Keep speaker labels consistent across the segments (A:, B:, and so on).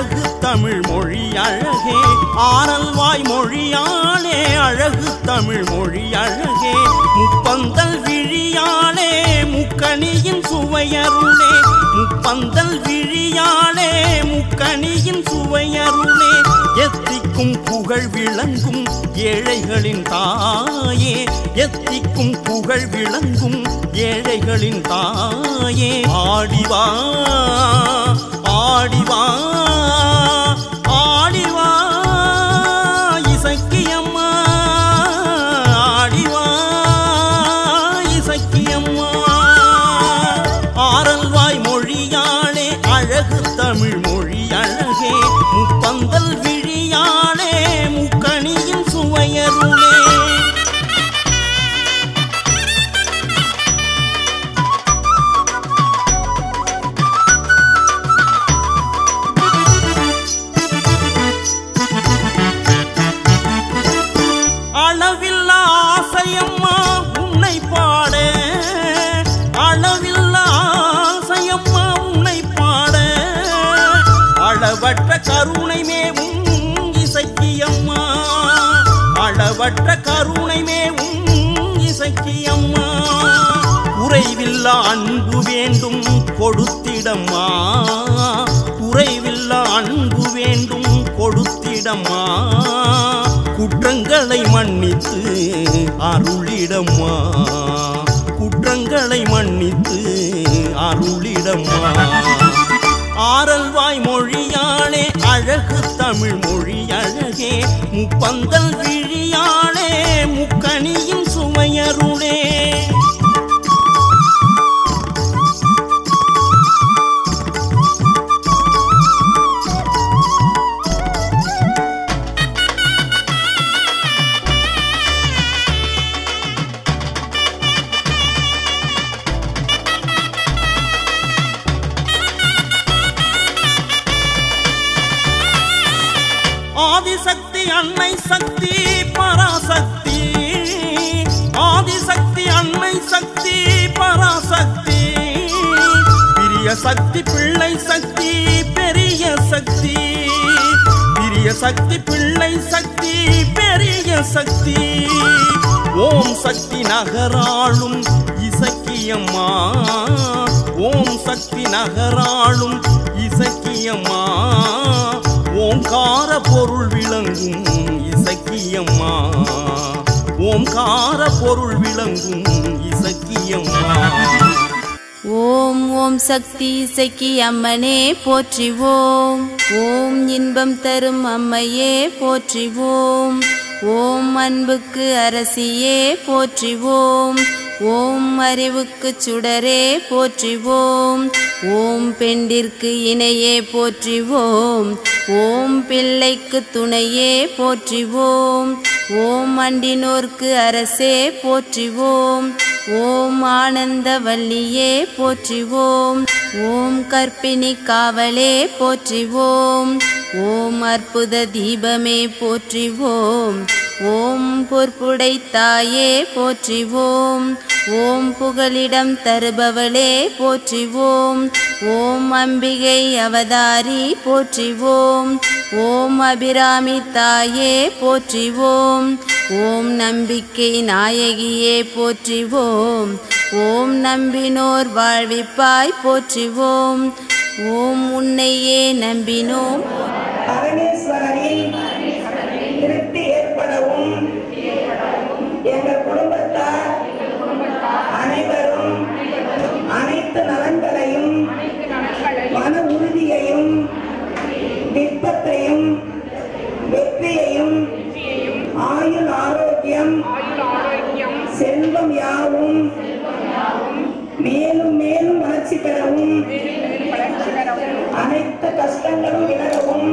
A: அழகு தமிழ் மொழி அழகே ஆரல்வாய் மொழியாளே அழகு தமிழ் மொழி அழகே முப்பந்தல் விழியாளே முக்கணியின் சுவையருளே முப்பந்தல் விழியாளே முக்கணியின் சுவையருளே எத்திக்கும் புகழ் விளங்கும் ஏழைகளின் தாயே எத்திக்கும் புகழ் விளங்கும் ஏழைகளின் தாயே ஆடிவா ஆடிவா ஆடிவா இசக்கியம்மா ஆடிவா இசக்கியம்மா ஆரல்வாய் மொழியாளே அழகு தமிழ் மொழி அழகே முப்பந்தல் விழியாளே முக்கணியின் சுவையருளே அளவில்லா ஆசையம்மா உன்னை பாட அளவில்லா ஆசையம்மா உன்னை பாட அளவற்ற கருணை மேவும் இசக்கியம்மா அளவற்ற கருணை மேவும் இசக்கியம்மா குறைவில்லா அன்பு வேண்டும் கொடுத்திடம்மா குறைவில்லா அன்பு வேண்டும் கொடுத்திடம்மா குற்றங்களை மன்னித்து அருளிடம்மா குற்றங்களை மன்னித்து அருளிடம்மா ஆரல்வாய் மொழியாளே அழகு தமிழ் மொழி அழகே முப்பந்தல் விழியாளே முக்கணியின் சுவையருளே ஆதிசக்தி அன்னை சக்தி பராசக்தி ஆதிசக்தி அன்னை சக்தி பராசக்தி பிரிய சக்தி பிள்ளை சக்தி பெரிய சக்தி பிரிய சக்தி பிள்ளை சக்தி பெரிய சக்தி ஓம் சக்தி நகராளும் இசக்கியம்மா ஓம் சக்தி நகராளும் இசக்கியம்மா ஓங்கார பொருள் விளங்கும் இசக்கியம்மா ஓங்கார பொருள் விளங்கும் இசக்கியம்மா
B: ஓம் ஓம் சக்தி இசைக்கு அம்மனே போற்றிவோம் ஓம் இன்பம் தரும் அம்மையே போற்றிவோம் ஓம் அன்புக்கு அரசியே போற்றிவோம் ஓம் அறிவுக்கு சுடரே போற்றிவோம் ஓம் பெண்டிற்கு இணையே போற்றிவோம் ஓம் பிள்ளைக்கு துணையே போற்றிவோம் ஓம் அண்டினோர்க்கு அரசே போற்றிவோம் ஓம் ஆனந்த வல்லியே போற்றிவோம் ஓம் கற்பிணி காவலே போற்றிவோம் ஓம் அற்புத தீபமே போற்றிவோம் ஓம் பொற்புடை தாயே போற்றிவோம் ஓம் புகலிடம் தருபவளே போற்றிவோம் ஓம் அம்பிகை அவதாரி போற்றிவோம் ஓம் அபிராமி தாயே போற்றிவோம் ஓம் நம்பிக்கை நாயகியே போற்றிவோம் ஓம் நம்பினோர் வாழ்விப்பாய் போற்றிவோம் ஓம் உன்னையே நம்பினோம்
C: பரமேஸ்வரரின் திருப்தி ஏற்படவும் எங்கள் குடும்பத்தார் அனைவரும் அனைத்து நலன்களையும் மன உறுதியையும் விருப்பத்தையும் வெற்றியையும் ஆயுள் ஆரோக்கியம் செல்வம் யாவும் மேலும் மேலும் வளர்ச்சி பெறவும் அனைத்து கஷ்டங்களும் விலகவும்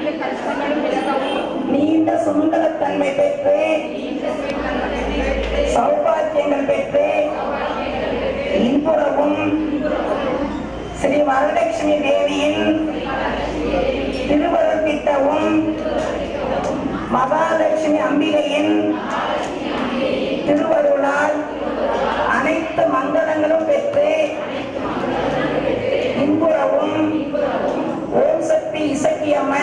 C: நீண்ட சுமங்கலத்தன்மை பெற்று சௌபாக்கியங்கள் பெற்று இன்புறவும் ஸ்ரீ வரலட்சுமி தேவியின் திருவருள் திட்டவும் மகாலட்சுமி அம்பிகையின் திருவருளால் அனைத்து மங்களங்களும் பெற்று இன்புறவும் ஓம் சக்தி இசக்கி அம்மன்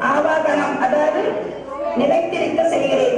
C: ஆவாகனம் அதாவது நிலைத்திருக்க செய்கிறேன்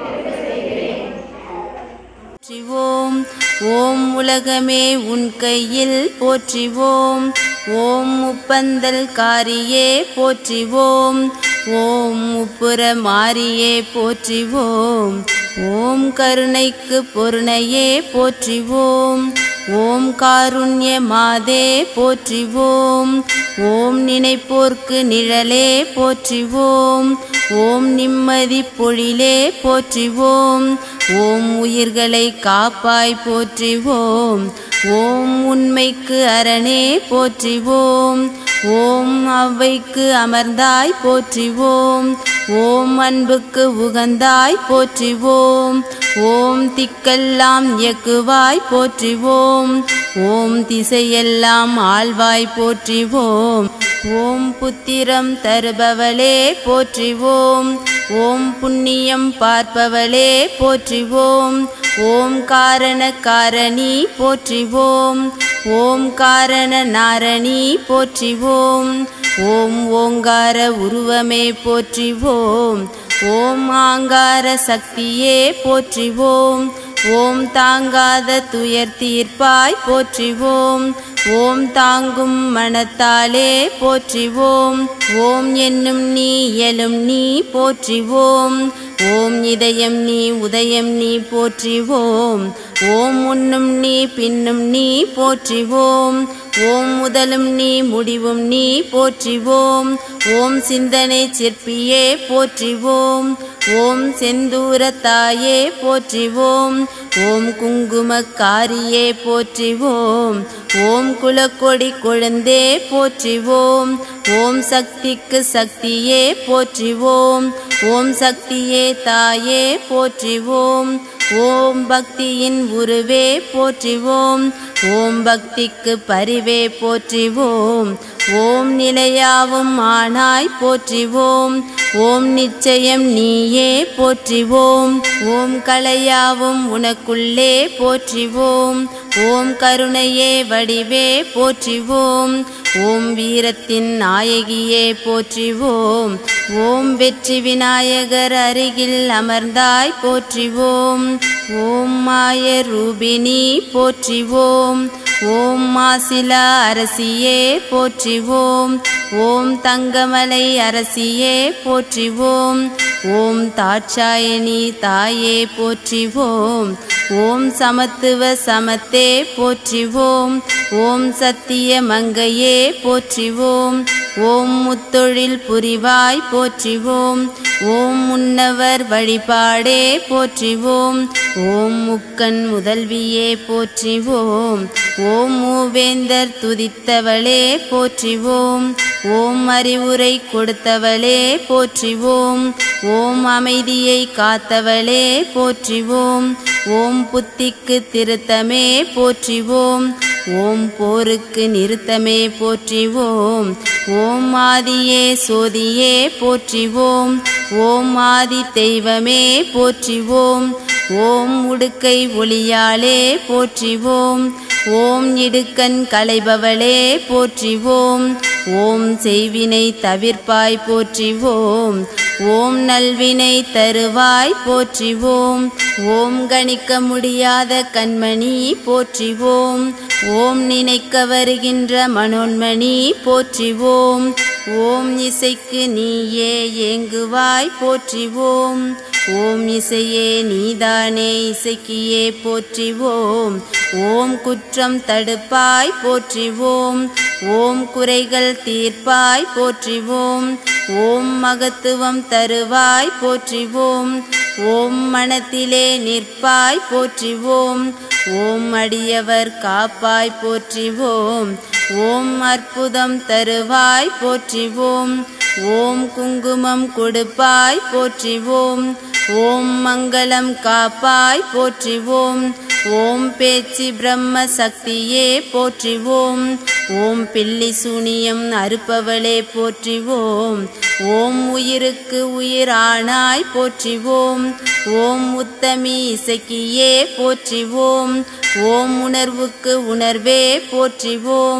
B: போற்றிவோம் ஓம் உலகமே உன் கையில் போற்றிவோம் ஓம் முப்பந்தல் காரியே போற்றிவோம் ஓம் முப்புற மாரியே போற்றிவோம் ஓம் கருணைக்கு பொருணையே போற்றிவோம் ஓம் காருண்ய மாதே போற்றிவோம் ஓம் நினைப்போர்க்கு நிழலே போற்றிவோம் ஓம் நிம்மதி பொழிலே போற்றிவோம் ஓம் உயிர்களை காப்பாய் போற்றிவோம் ஓம் உண்மைக்கு அரணே போற்றிவோம் ஓம் அவ்வைக்கு அமர்ந்தாய் போற்றிவோம் ஓம் அன்புக்கு உகந்தாய் போற்றிவோம் ஓம் திக்கெல்லாம் இயக்குவாய் போற்றிவோம் ஓம் திசையெல்லாம் ஆழ்வாய் போற்றிவோம் ஓம் புத்திரம் தருபவளே போற்றிவோம் ஓம் புண்ணியம் பார்ப்பவளே போற்றிவோம் ஓம் காரண காரணி போற்றிவோம் ஓம் காரண நாரணி போற்றிவோம் ஓம் ஓங்கார உருவமே போற்றிவோம் ஓம் ஆங்கார சக்தியே போற்றிவோம் ஓம் தாங்காத துயர் தீர்ப்பாய் போற்றிவோம் ஓம் தாங்கும் மனத்தாலே போற்றிவோம் ஓம் என்னும் நீ இயலும் நீ போற்றிவோம் ஓம் இதயம் நீ உதயம் நீ போற்றிவோம் ஓம் முன்னும் நீ பின்னும் நீ போற்றிவோம் ஓம் முதலும் நீ முடிவும் நீ போற்றிவோம் ஓம் சிந்தனை சிற்பியே போற்றிவோம் ஓம் செந்தூர தாயே போற்றிவோம் ஓம் குங்குமக்காரியே போற்றிவோம் ஓம் குலக்கொடி கொழுந்தே போற்றிவோம் ஓம் சக்திக்கு சக்தியே போற்றிவோம் ஓம் சக்தியே தாயே போற்றிவோம் ஓம் பக்தியின் உருவே போற்றிவோம் ஓம் பக்திக்கு பரிவே போற்றிவோம் ஓம் நிலையாவும் ஆனாய் போற்றிவோம் ஓம் நிச்சயம் நீயே போற்றிவோம் ஓம் கலையாவும் உனக்குள்ளே போற்றிவோம் ஓம் கருணையே வடிவே போற்றிவோம் ஓம் வீரத்தின் நாயகியே போற்றிவோம் ஓம் வெற்றி விநாயகர் அருகில் அமர்ந்தாய் போற்றிவோம் ஓம் மாய ரூபினி போற்றிவோம் ஓம் மாசிலா அரசியே போற்றிவோம் ஓம் தங்கமலை அரசியே போற்றிவோம் ஓம் தாட்சாயணி தாயே போற்றிவோம் ஓம் சமத்துவ சமத்தே போற்றிவோம் ஓம் சத்திய மங்கையே போற்றிவோம் ஓம் முத்தொழில் புரிவாய் போற்றிவோம் ஓம் முன்னவர் வழிபாடே போற்றிவோம் ஓம் முக்கன் முதல்வியே போற்றிவோம் ஓம் மூவேந்தர் துதித்தவளே போற்றிவோம் ஓம் அறிவுரை கொடுத்தவளே போற்றிவோம் ஓம் அமைதியை காத்தவளே போற்றிவோம் ஓம் புத்திக்கு திருத்தமே போற்றிவோம் ஓம் போருக்கு நிறுத்தமே போற்றிவோம் ஓம் ஆதியே சோதியே போற்றிவோம் ஓம் ஆதி தெய்வமே போற்றிவோம் ஓம் உடுக்கை ஒளியாலே போற்றிவோம் ஓம் இடுக்கண் களைபவளே போற்றிவோம் ஓம் செய்வினை தவிர்ப்பாய் போற்றிவோம் ஓம் நல்வினை தருவாய் போற்றிவோம் ஓம் கணிக்க முடியாத கண்மணி போற்றிவோம் ஓம் நினைக்க வருகின்ற மனோன்மணி போற்றிவோம் ஓம் இசைக்கு நீயே ஏங்குவாய் போற்றிவோம் ஓம் இசையே நீதானே இசைக்கியே போற்றிவோம் ஓம் குற்றம் தடுப்பாய் போற்றிவோம் ஓம் குறைகள் தீர்ப்பாய் போற்றிவோம் ஓம் மகத்துவம் தருவாய் போற்றிவோம் ஓம் மனத்திலே நிற்பாய் போற்றிவோம் ஓம் அடியவர் காப்பாய் போற்றிவோம் ஓம் அற்புதம் தருவாய் போற்றிவோம் ஓம் குங்குமம் கொடுப்பாய் போற்றிவோம் ஓம் மங்களம் காப்பாய் போற்றிவோம் ஓம் பேச்சு பிரம்ம சக்தியே போற்றிவோம் ஓம் பில்லி சூனியம் அறுப்பவளே போற்றிவோம் ஓம் உயிருக்கு உயிரானாய் போற்றிவோம் ஓம் உத்தமி இசக்கியே போற்றிவோம் ஓம் உணர்வுக்கு உணர்வே போற்றிவோம்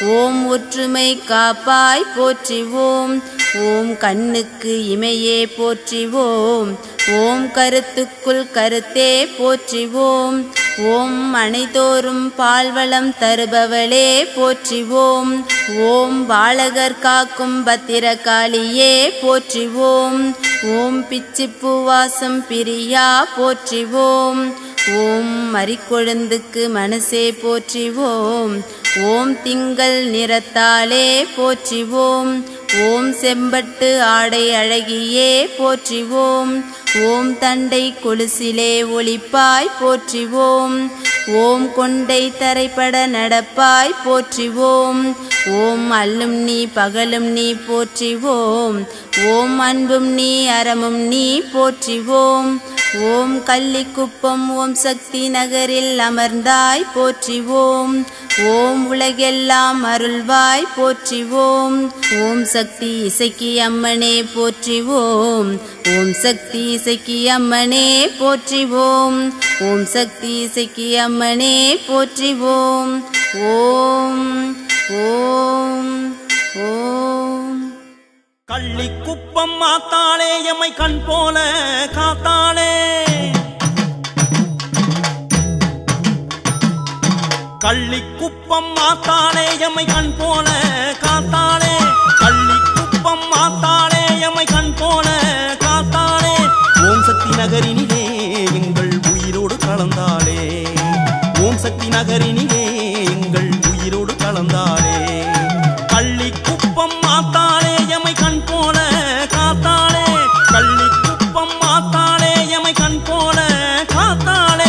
B: ஓம் ஒற்றுமை காப்பாய் போற்றிவோம் ஓம் கண்ணுக்கு இமையே போற்றிவோம் ஓம் கருத்துக்குள் கருத்தே போற்றிவோம் ஓம் அனைதோறும் பால்வளம் தருபவளே போற்றிவோம் ஓம் பாலகர் காக்கும் பத்திரகாளியே போற்றிவோம் ஓம் பிச்சிப்பூவாசம் பிரியா போற்றிவோம் ஓம் மறிக்கொழுந்துக்கு மனசே போற்றிவோம் ஓம் திங்கள் நிறத்தாலே போற்றிவோம் ஓம் செம்பட்டு ஆடை அழகியே போற்றிவோம் ஓம் தண்டை கொலுசிலே ஒளிப்பாய் போற்றிவோம் ஓம் கொண்டை தரைப்பட நடப்பாய் போற்றிவோம் ஓம் அல்லும் நீ பகலும் நீ போற்றிவோம் ஓம் அன்பும் நீ அறமும் நீ போற்றிவோம் ஓம் கள்ளிக்குப்பம் ஓம் சக்தி நகரில் அமர்ந்தாய் போற்றிவோம் ஓம் உலகெல்லாம் அருள்வாய் போற்றிவோம் ஓம் சக்தி இசைக்கு அம்மனே போற்றிவோம் ஓம் சக்தி இசைக்கு அம்மனே போற்றிவோம் ஓம் சக்தி இசைக்கு அம்மனே போற்றிவோம் ஓம் ஓம் ஓம்
A: கள்ளிக்குப்பம் மாத்தாளே எம்மை கண் போல காத்தாளே கள்ளிக்குப்பம் மாத்தாளே எம்மை கண் போல காத்தாளே கள்ளிக்குப்பம் மாத்தாளே எம்மை கண் போல காத்தாளே ஓம் சக்தி நகரினிலே எங்கள் உயிரோடு கலந்தாளே ஓம் சக்தி நகரினிலே எங்கள் உயிரோடு கலந்தாளே கள்ளிக்குப்பம் மாத்தாளே எமை கண் போல காத்தாளே கள்ளிக்குப்பம் மாத்தாளே எமை கண் போல காத்தாளே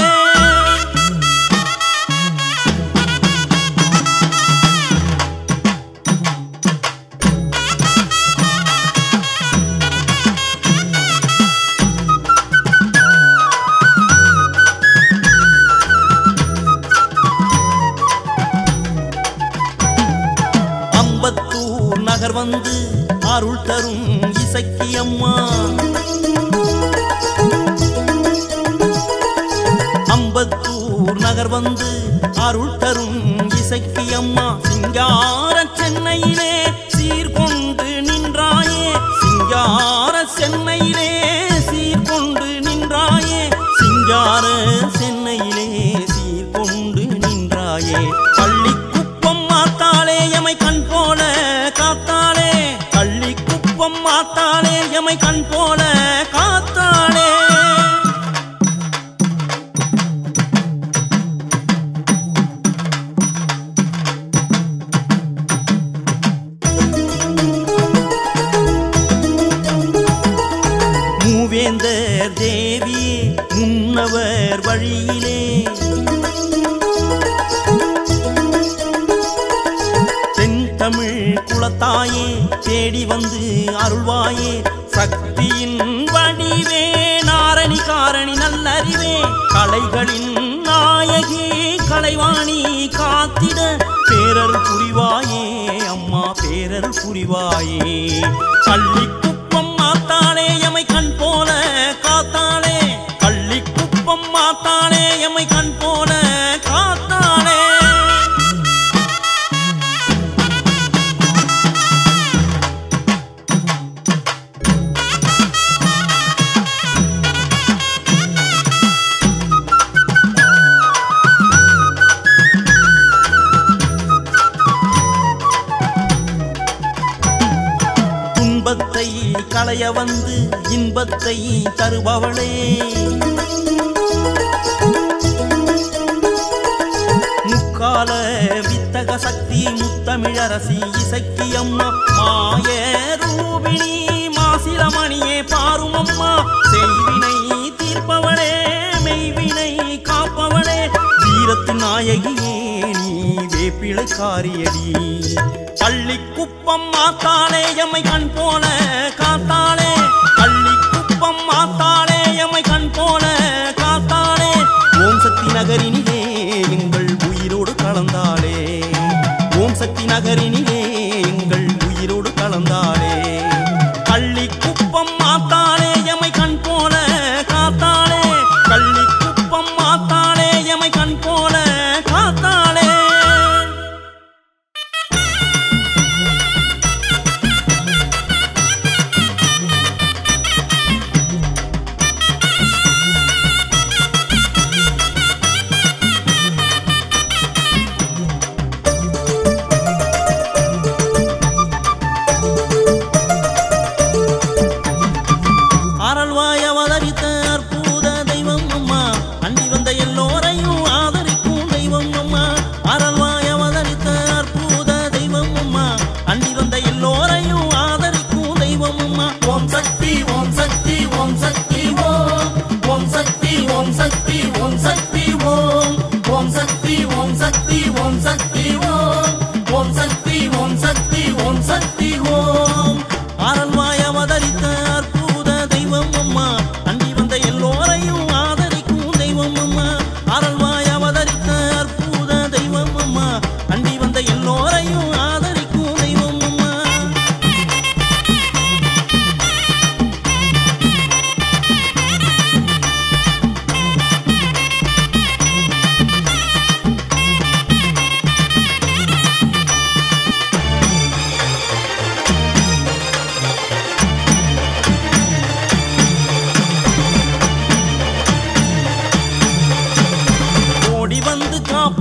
A: அம்பத்தூர் நகர் வந்து அருள் தரும் இசக்கி அம்மா அம்பத்தூர் நகர் வந்து அருள் தரும் இசக்கி அம்மா சிங்கார சென்னையிலே சீர்கொண்டு நின்றாயே சிங்கார சென்னையிலே சீர்கொண்டு நின்றாயே சிங்கார சென்னையிலே சீர்கொண்டு நின்றாயே பள்ளிக்குப்பம் மாத்தாளே எமை கண் போல காத்தாளே பள்ளிக்குப்பம் மாத்தாளே எமை கண் போல காத்தாளே மூவேந்தர் தேவியே முன்னவர் வழியிலே தென்தமிழ் குலத்தாயே தேடி வந்து அருள்வாயே சக்தியின் வடிவே நாரணி காரணி நல்லறிவே கலைகளின் நாயகி கலைவாணி காத்திட பேரர் புரிவாயே அம்மா பேரர் புரிவாயே கள்ளிக்குப்பம் மாத்தாளே எமை கண் போல காத்தாளே கள்ளிக்குப்பம் மாத்தாளே எமை கண் போல காத்தாளே துன்பத்தை களைய வந்து இன்பத்தை தருபவளே முக்கால வித்தக சக்தி முத்தமிழரசி இசக்கி அம்மா மாய ரூபிணி மாசிலமணியே பாரும் அம்மா செய்வினை தீர்ப்பவளே மெய்வினை காப்பவளே வீரத்து நாயகியே நீ வேப்பிழைக்காரியடி கள்ளிக்குப்பம் மாத்தாளே எம்மை கண் போல காத்தாளே கள்ளிக்குப்பம் மாத்தாளே எம்மை கண் போல காத்தாளே ஓம் சக்தி நகரினிலே எங்கள் உயிரோடு கலந்தாளே ஓம் சக்தி நகரினிலே எங்கள் உயிரோடு கலந்தாளே கள்ளிக்குப்பம் மாத்தாளே எமை கண் போல காத்தாளே கள்ளிக்குப்பம் மாத்தாளே எமை கண் போல காத்தாளே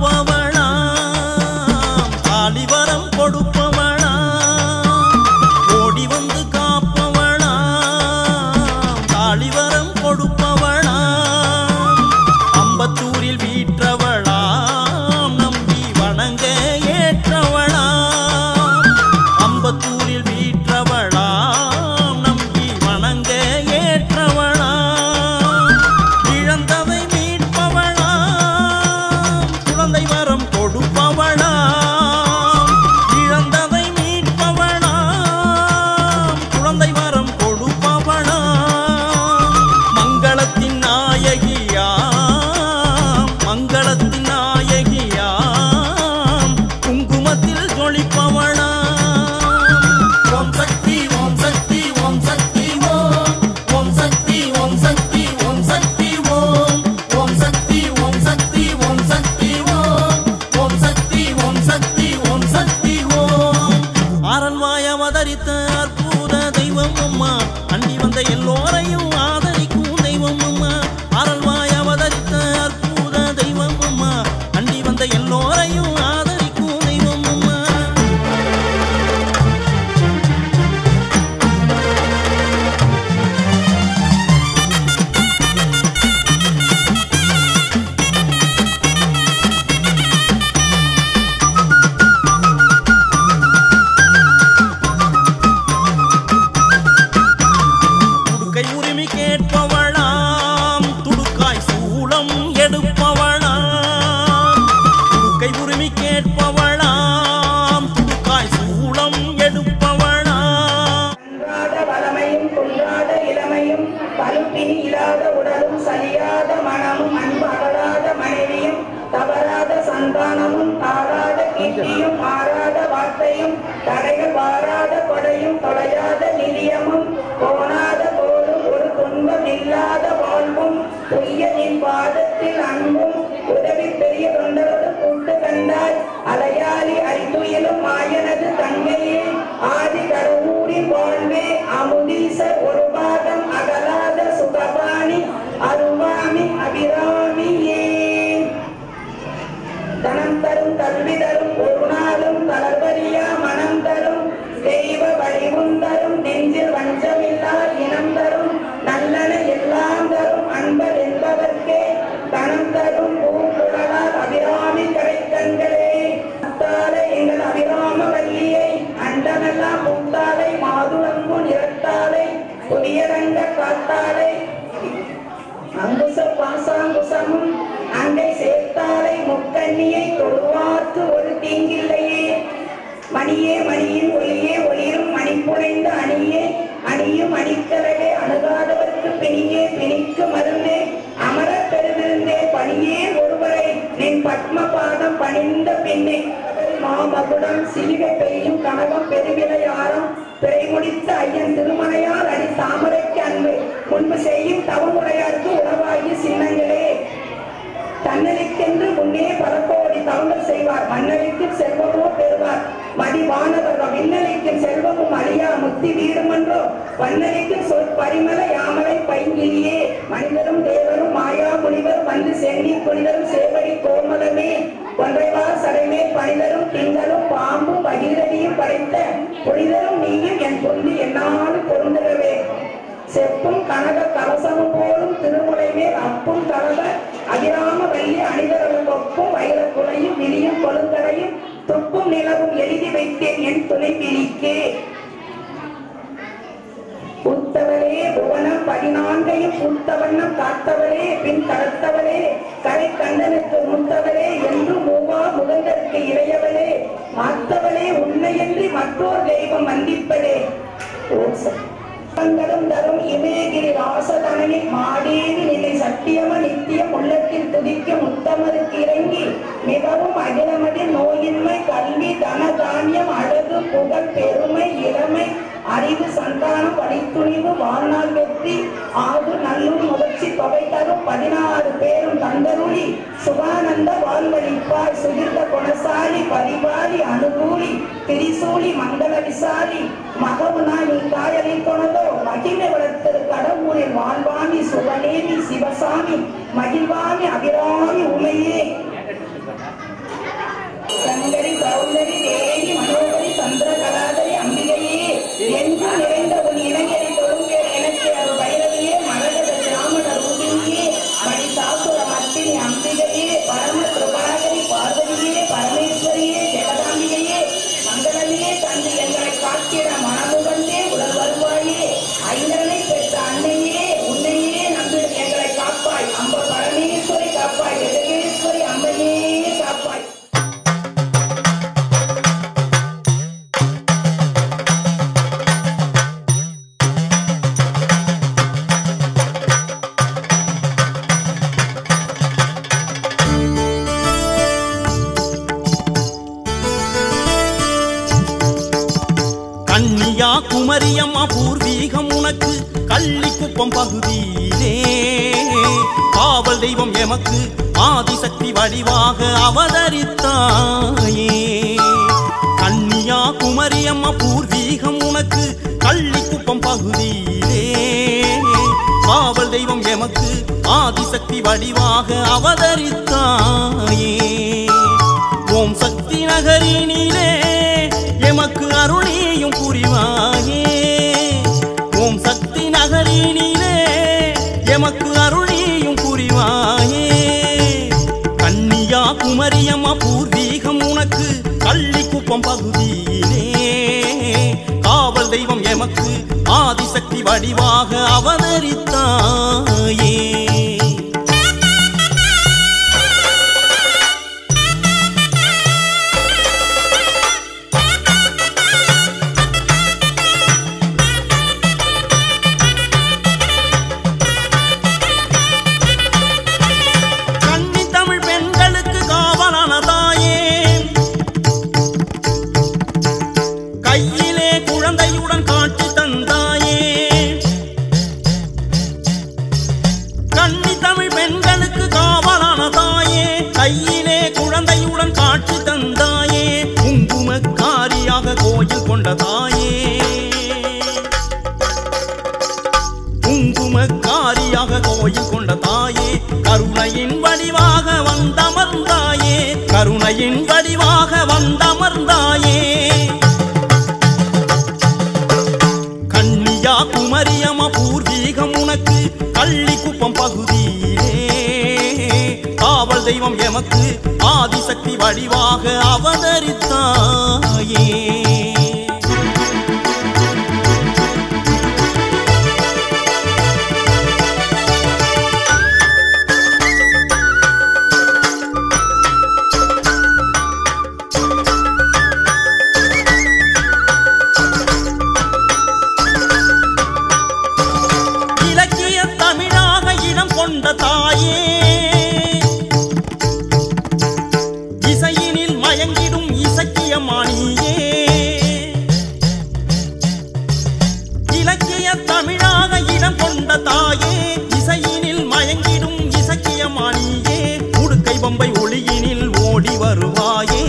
A: காப்பவளாம் தாலிவரம் கொடுப்பவளாம் ஓடி வந்து காப்பவளாம் தாலிவரம் கொடுப்பவளாம் அம்பத்தூரில் வீற்றவளாம் நம்பி வணங்க ஏற்றவளாம் அம்பத்தூரில் வீற்றவளாம் நம்பி வணங்க ஏற்றவளாம் இழந்ததை மீட்பவளாம் குழந்தை வரம் கொடுப்பவளாம் இழந்ததை மீட்பவளாம் குழந்தை வரம் கொடுப்பவளாம் மங்களத்தின் நாயகியாம் மங்களத்தின் நாயகியாம் குங்குமத்தில் ஜொலிப்பவளாம் ஓம் சக்தி ஓம் சக்தி ஓம் சக்தி ஓம் ஓம் சக்தி ஓம் சக்தி ஓம் சக்தி ஓம் ஓம் சக்தி ஓம் சக்தி ஓம் சக்தி ஓம் ஓம் சக்தி ஓம் சக்தி ஓம் சக்தி ஓம் அரண்வாய் அவதரித்த அற்புத தெய்வம் அம்மா அண்டி வந்த எல்லோரையும் ஆதரிக்கும் தெய்வம் அம்மா அரண்வாய் அவதரித்த அற்புத தெய்வம் அம்மா அண்டி வந்த எல்லோரையும் ஆதரிக்கும் தெய்வம் அம்மா துடுக்கை உரிமை கேட்பவளாம் துடுக்காய் சூளம் எடுப்பவளாம் துடுக்கை உரிமை கேட்பவளாம் துடுக்காய் சூளம் எடுப்பவளாம்
C: அன்றாட வளமையும் குன்றாத இளமையும் பருப்பினி இல்லாத உடலும் சலியாத மனமும் அன்பு அகலாத மனைவியும் தவறாத சந்தானமும் தாராத கீர்த்தியும் மாறாத வார்த்தையும் தடைகள் வாராத கொடையும் தொலையாத நிதியமும் போனாத போதும் ஒரு துன்பம் இல்லாத வாழ்வும் துய்ய நின் பாதத்தில் அன்பும் உதவி பெரிய தொண்டரோடு கூட்டு கண்டாய் அலையாளி அறிந்துயிலும் மாயனது தங்கையே ஆதி கடவுரின் வாழ்வே அமுதீச ஒரு பாதம் அகலாத சுகபாணி அருவாமி அபிராமியே தனம் தரும் கல்வி தரும் ஒரு நாளும் தளர்வரியா மனம் தரும் தெய்வ வடிவும் தரும் நெஞ்சில் வஞ்சமில்லா இனம் தரும் நல்லன எல்லாம் தரும் அன்பர் என்பவர்க்கே தனம் தரும் பூங்குழலால் அபிராமி கடைக்கண்களே முத்தாலை எங்கள் அபிராம வல்லியை அண்டமெல்லாம் முத்தாலை மாதுளம்பு நிறத்தாலை புதியரங்க காத்தாலை அங்குச பாசாங்குசமும் அங்கை சேர்த்தாலை முக்கண்ணியை தொழுவார்க்கு ஒரு தீங்கில்லையே மணியே மணியின் ஒளியே ஒளிரும் மணிப்புனைந்த அணியே அணியும் அணிக்கலகே அணுகாதவர்க்கு பிணியே பிணிக்கு மருந்தே அமரப் பெருவிருந்தே பணியே ஒருவரை நின் பத்ம பாதம் பணிந்த பின்னே மாமகுடம் சிவிகை பெய்யும் கனகம் பெருவிளையாரம் பிறை முடித்த ஐயன் திருமணையார் அடி தாமரைக்கு அன்பு முன்பு செய்யும் தவமுறையாருக்கு உணவாகிய சின்னங்களே தன்னலுக்கென்று முன்னே பல கோடி தவங்கள் செய்வார் மன்னனுக்கு செல்வமோ பெறுவார் மதிவானவர் விண்ணலிக்கும் செல்வமும் அழியா முத்தி வீடுமன்றோ வண்ணலிக்கும் சொற் பரிமள யாமலை பைங்கிலியே மனிதரும் தேவரும் மாயா முனிவர் வந்து சென்னி புனிதரும் சேவடி கோமலமே ஒன்றைவார் சடைமே பணிதரும் திங்களும் பாம்பும் பகீரதியும் படைத்த புனிதரும் நீயும் என் பொந்து என்னாலும் பொருந்துகவே செப்பும் கனக கலசமும் போலும் திருமுறை மேல் அப்பும் கலக அகிராம வெள்ளி அணிதரும் கொப்பும் வைர குலையும் விழியும் கொழுந்தடையும் துப்பும் நிலவும் எழுதி வைத்தேன் என் துணை பிரிக்கே புத்தவளே புவனம் பதினான்கையும் புத்தவண்ணம் காத்தவளே பின் கடத்தவளே கரை கண்டனுக்கு முத்தவளே என்று மூவா முகந்தற்கு இளையவளே மாத்தவளே உன்னையன்றி மற்றோர் தெய்வம் வந்திப்பதே ஓம் சக்தி. மங்களம் தரும் இமயகிரி ராசதனையில் மாடேறி நிலை சத்தியம நித்தியம் உள்ளத்தில் துதிக்கும் உத்தமருக்கு இறங்கி மிகவும் அகிலமதில் நோயின்மை கல்வி தன தானியம் அழகு புகழ் பெருமை இளமை அறிவு சந்தானம் படித்துணிவு வாழ்நாள் வெற்றி ஆகு நல்லூர் முகர்ச்சி தொகை தரும் பதினாறு பேரும் தந்தருளி சுகானந்த வாழ்வழிப்பாய் சுகிர்த குணசாலி பரிபாலி அனுகூலி திரிசூலி மங்கள விசாலி மகவுனா நீ காயலை கொணதோ மகிமை வளர்த்தது கடவுளில் வாழ்வாமி சுவனேமி சிவசாமி மகிழ்வாமி அபிராமி உமையே
A: குமரியம்மா பூர்வீகம் உனக்கு கள்ளிக்குப்பம் பகுதியிலே காவல் தெய்வம் எமக்கு ஆதிசக்தி வடிவாக அவதரித்தாயே கன்னியா குமரியம்மா பூர்வீகம் உனக்கு கள்ளிக்குப்பம் பகுதியிலே காவல் தெய்வம் எமக்கு ஆதிசக்தி வடிவாக அவதரித்தாயே ஓம் சக்தி நகரினிலே எமக்கு அருளியும் புரிவாயே ஓம் சக்தி நகரினிலே எமக்கு அருளியும் புரிவாயே கன்னியா குமரியம்மா பூர்வீகம் உனக்கு கள்ளிக்குப்பம் பகுதியிலே காவல் தெய்வம் எமக்கு ஆதிசக்தி வடிவாக அவதரித்தாயே கன்னி தமிழ் பெண்களுக்கு காவலான தாயே கையிலே குழந்தையுடன் காட்சி தந்தாயே கன்னி தமிழ் பெண்களுக்கு காவலான தாயே கையிலே குழந்தையுடன் காட்சி தந்தாயே குங்குமக்காரியாக கோயில் கொண்ட தாயே குங்குமக்காரியாக கோயில் கொண்ட தாயே கருணையின் வடிவாக வந்தமர்ந்தாயே கருணையின் வடிவாக வந்தமர்ந்தாயே கன்னியா குமரியம பூர்வீகம் உனக்கு கள்ளிக்குப்பம் பகுதியிலே காவல் தெய்வம் எமக்கு ஆதிசக்தி வடிவாக அவதரித்தாயே இலக்கிய தமிழாக இடம் கொண்ட தாயே இசையினில் மயங்கிடும் இசக்கிய மாணியே இலக்கிய தமிழாக இடம் கொண்ட தாயே இசையினில் மயங்கிடும் இசக்கிய மாணியே உடுக்கை பம்பை ஒளியினில் ஓடி வருவாயே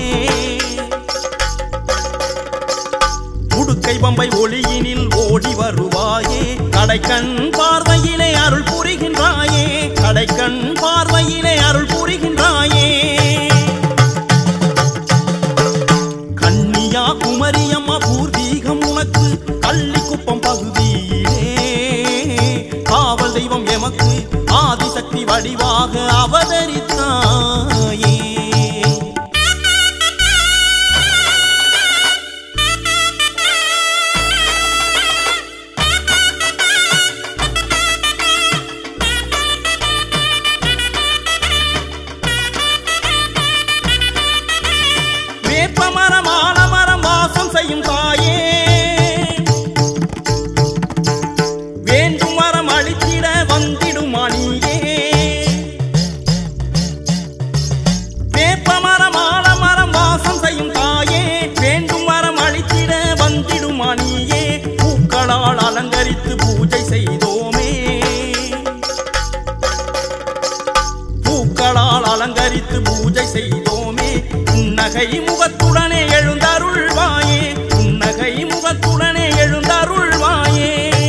A: உடுக்கை பம்பை ஒளியினில் ஓடி வருவாயே கடைக்கண் பார்வையிலே அருள் புரிகின்றாயே கடைக்கண் பார்வையிலே அருள் புரிகின்றாயே கன்னியா குமரியம்மா பூர்வீகம் உனக்கு கள்ளிக்குப்பம் பகுதியிலே காவல் தெய்வம் எமக்கு ஆதிசக்தி வடிவாக அவதரித்தாயே வேப்பமரம் ஆலமரம் வாசம் செய்யும் தாயே வேண்டும் வரம் அளித்திட வந்திடும் அணியே வேப்பமரம் ஆலமரம் வாசம் செய்யும் தாயே வேண்டும் வரம் அளித்திட வந்திடும் அணியே பூக்களால் அலங்கரித்து பூஜை செய்தோமே பூக்களால் அலங்கரித்து பூஜை செய்தோமே புன்னகை முகத்துடனே எழுந்தருள்வாயே புன்னகை முகத்துடனே எழுந்தருள்வாயே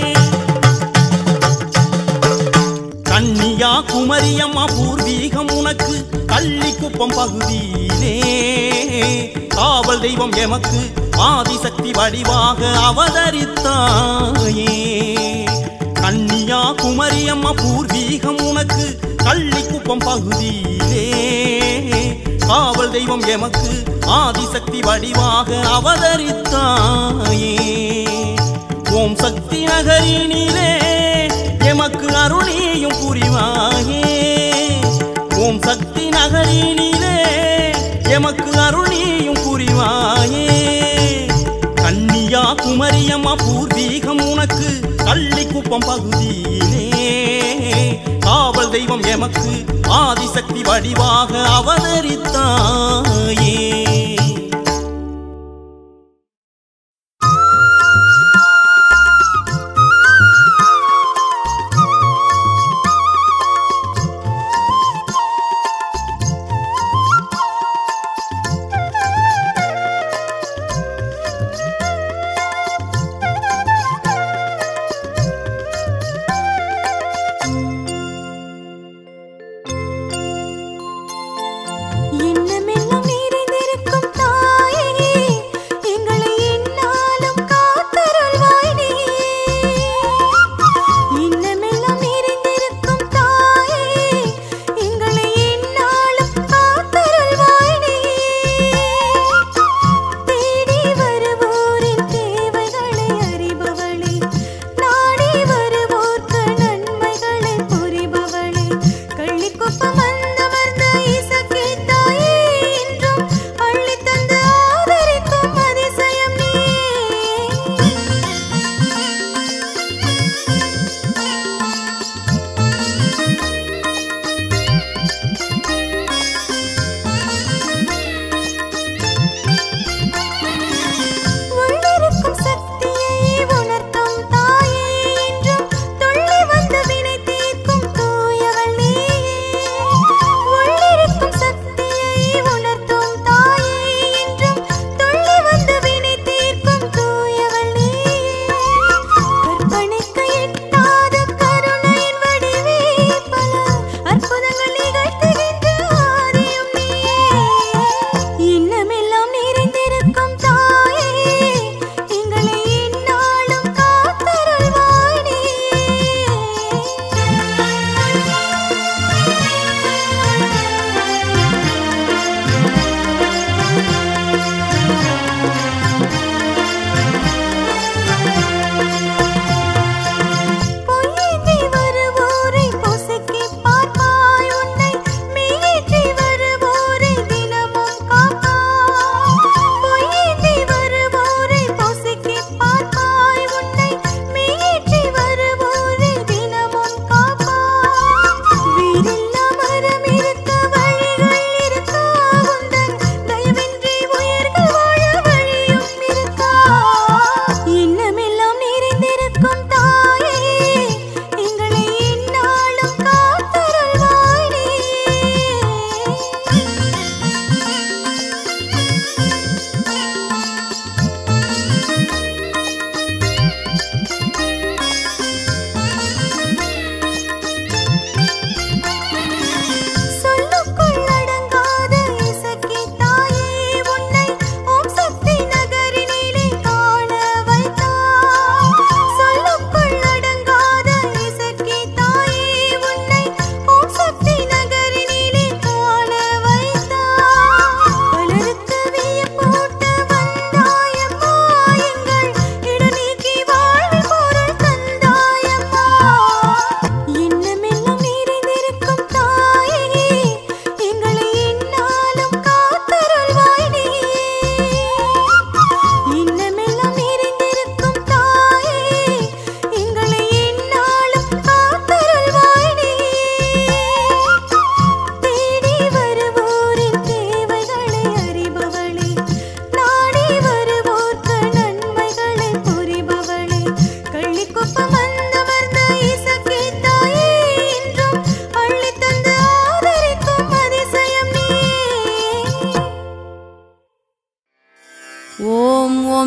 A: கன்னியா குமரியம்மா பூர்வீகம் உனக்கு கள்ளிக்குப்பம் பகுதியிலே காவல் தெய்வம் எமக்கு ஆதிசக்தி வடிவாக அவதரித்தாயே கன்னியா குமரியம்மா பூர்வீகம் உனக்கு கள்ளிக்குப்பம் பகுதியிலே காவல் தெய்வம் எமக்கு ஆதிசக்தி வடிவாக அவதரித்தாயே ஓம் சக்தி நகரினிலே எமக்கு அருளியும் புரிவாயே ஓம் சக்தி நகரினிலே எமக்கு அருளியும் புரிவாயே கன்னியா குமரியம்மா பூர்வீகம் உனக்கு கள்ளிக்குப்பம் பகுதியிலே காவல் தெய்வம் எமக்கு ஆதிசக்தி வடிவாக அவதரித்தாயே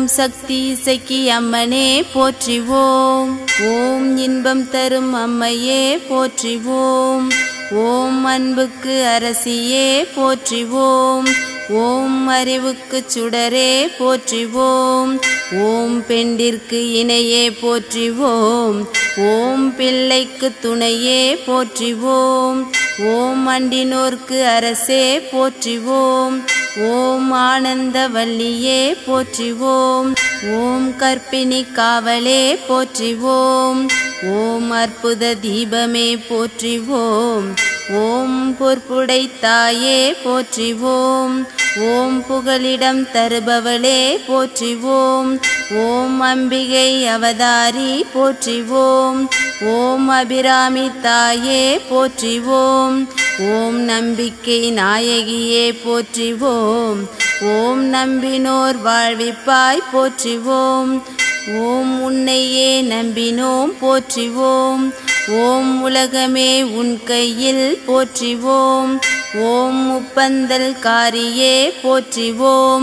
B: சக்தி இசைக்கு அம்மனே போற்றிவோம் ஓம் இன்பம் தரும் அம்மையே போற்றிவோம் ஓம் அன்புக்கு அரசியே போற்றிவோம் ஓம் அறிவுக்கு சுடரே போற்றிவோம் ஓம் பெண்டிற்கு இணையே போற்றிவோம் ஓம் பிள்ளைக்கு துணையே போற்றிவோம் ஓம் அண்டினோர்க்கு அரசே போற்றிவோம் ஓம் ஆனந்த வல்லியே போற்றிவோம் ஓம் கற்பிணி காவலே போற்றிவோம் ஓம் அற்புத தீபமே போற்றிவோம் ஓம் பொற்புடை தாயே போற்றிவோம் ஓம் புகலிடம் தருபவளே போற்றிவோம் ஓம் அம்பிகை அவதாரி போற்றிவோம் ஓம் அபிராமி தாயே போற்றிவோம் ஓம் நம்பிக்கை நாயகியே போற்றிவோம் ஓம் நம்பினோர் வாழ்விப்பாய் போற்றிவோம் ஓம் உன்னையே நம்பினோம் போற்றிவோம் ஓம் உலகமே உன் கையில் போற்றிவோம் ஓம் முப்பந்தல் காரியே போற்றிவோம்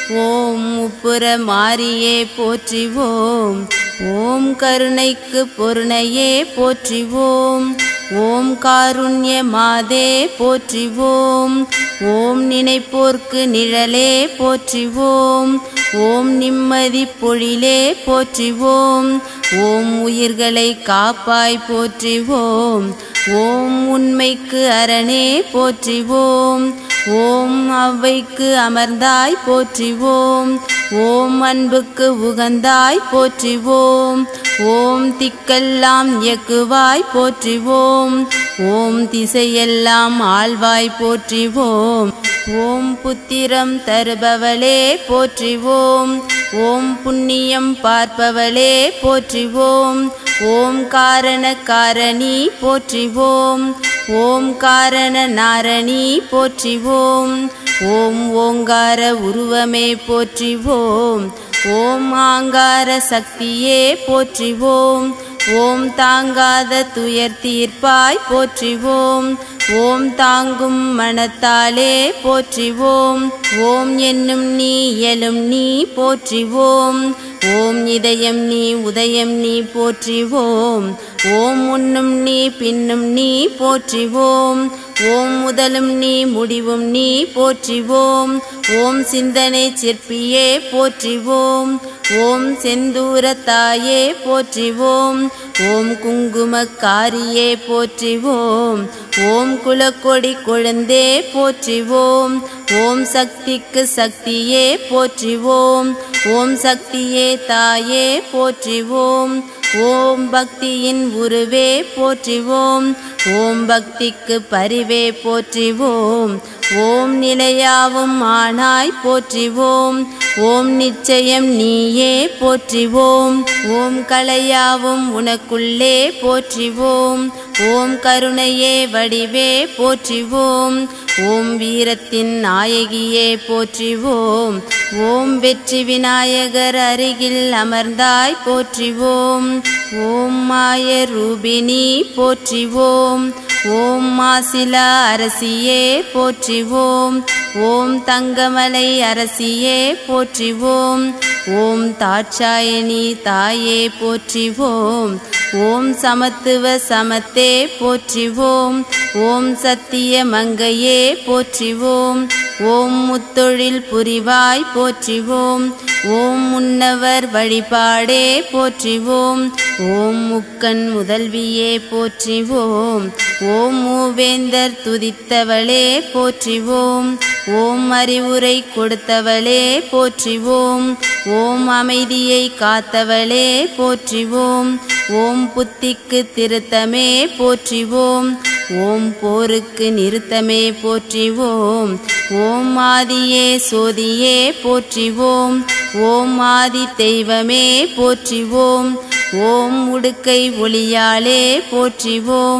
B: ஓம் முப்புற மாரியே போற்றிவோம் ஓம் கருணைக்கு பொருணையே போற்றிவோம் ஓம் காருண்ய மாதே போற்றிவோம் ஓம் நினைப்போர்க்கு நிழலே போற்றிவோம் ஓம் நிம்மதி பொழிலே போற்றிவோம் ஓம் உயிர்களை காப்பாய் போற்றிவோம் ஓம் உண்மைக்கு அரணே போற்றிவோம் ஓம் அவ்வைக்கு அமர்ந்தாய் போற்றிவோம் ஓம் அன்புக்கு உகந்தாய் போற்றிவோம் ஓம் திக்கெல்லாம் இயக்குவாய் போற்றிவோம் ஓம் திசையெல்லாம் ஆழ்வாய் போற்றிவோம் ஓம் புத்திரம் தருபவளே போற்றிவோம் ஓம் புண்ணியம் பார்ப்பவளே போற்றிவோம் ஓம் காரண காரணி போற்றிவோம் ஓம் காரண நாரணி போற்றிவோம் ஓம் ஓங்கார உருவமே போற்றிவோம் ஓம் ஆங்கார சக்தியே போற்றிவோம் ஓம் தாங்காத துயர் தீர்ப்பாய் போற்றிவோம் ஓம் தாங்கும் மனத்தாலே போற்றிவோம் ஓம் என்னும் நீ இயலும் நீ போற்றிவோம் ஓம் இதயம் நீ உதயம் நீ போற்றிவோம் ஓம் முன்னும் நீ பின்னும் நீ போற்றிவோம் ஓம் முதலும் நீ முடிவும் நீ போற்றிவோம் ஓம் சிந்தனை சிற்பியே போற்றிவோம் ஓம் செந்தூர தாயே போற்றிவோம் ஓம் குங்குமக்காரியே போற்றிவோம் ஓம் குலக்கொடி கொழுந்தே போற்றிவோம் ஓம் சக்திக்கு சக்தியே போற்றிவோம் ஓம் சக்தியே தாயே போற்றிவோம் ஓம் பக்தியின் உருவே போற்றிவோம் ஓம் பக்திக்கு பரிவே போற்றிவோம் ஓம் நிலையாவும் ஆனாய் போற்றிவோம் ஓம் நிச்சயம் நீயே போற்றிவோம் ஓம் கலையாவும் உனக்குள்ளே போற்றிவோம் ஓம் கருணையே வடிவே போற்றிவோம் ஓம் வீரத்தின் நாயகியே போற்றிவோம் ஓம் வெற்றி விநாயகர் அருகில் அமர்ந்தாய் போற்றிவோம் ஓம் மாய ரூபினி போற்றிவோம் ஓம் மாசிலா அரசியே போற்றிவோம் ஓம் தங்கமலை அரசியே போற்றிவோம் ஓம் தாட்சாயணி தாயே போற்றிவோம் ஓம் சமத்துவ சமத்தே போற்றிவோம் ஓம் சத்திய மங்கையே போற்றிவோம் ஓம் முத்தொழில் புரிவாய் போற்றிவோம் ஓம் முன்னவர் வழிபாடே போற்றிவோம் ஓம் முக்கண் முதல்வியே போற்றிவோம் ஓம் மூவேந்தர் துதித்தவளே போற்றிவோம் ஓம் அறிவுரை கொடுத்தவளே போற்றிவோம் ஓம் அமைதியை காத்தவளே போற்றிவோம் ஓம் புத்திக்கு திருத்தமே போற்றிவோம் ஓம் போருக்கு நிறுத்தமே போற்றிவோம் ஓம் ஆதியே சோதியே போற்றிவோம் ஓம் ஆதி தெய்வமே போற்றிவோம் ஓம் உடுக்கை ஒளியாலே போற்றிவோம்